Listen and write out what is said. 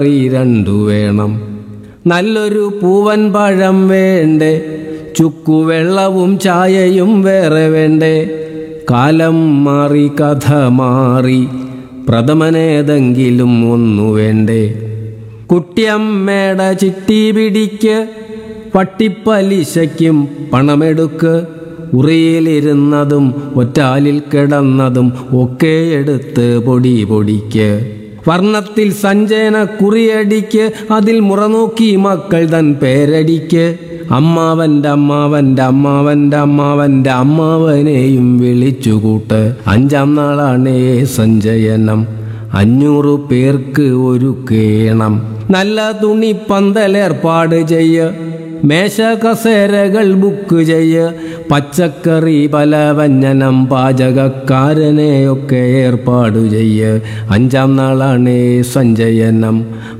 കറി രണ്ടു വേണം നല്ലൊരു പൂവൻ പഴം വേണ്ടേ ചുക്കുവെള്ളവും ചായയും വേറെ വേണ്ടേ കാലം മാറി കഥ മാറി പ്രഥമനേതെങ്കിലും ഒന്നു വേണ്ടേ കുട്ടിയമ്മേടെ ചിട്ടി പിടിക്ക് പട്ടിപ്പലിശയ്ക്കും പണമെടുക്ക് ഉറിയിലിരുന്നതും ഒറ്റാലിൽ കിടന്നതും ഒക്കെ എടുത്ത് പൊടി പൊടിക്ക് വർണ്ണത്തിൽ സഞ്ജന കുറിയടിക്ക് അതിൽ മുറനോക്കി മക്കൾ തൻ പേരടിക്ക് അമ്മാവന്റെ അമ്മാവന്റെ അമ്മാവന്റെ അമ്മാവന്റെ അമ്മാവനെയും വിളിച്ചുകൂട്ട് അഞ്ചാം നാളാണേ സഞ്ചയനം അഞ്ഞൂറ് പേർക്ക് ഒരു കേണം നല്ല തുണി പന്തലേർപ്പാട് ചെയ്യ മേശ കസേരകൾ ബുക്ക് ചെയ്യ പച്ചക്കറി പലവ്യഞ്ജനം പാചകക്കാരനെയൊക്കെ ഏർപ്പാടു ചെയ്യ അഞ്ചാം നാളാണേ സഞ്ചയനം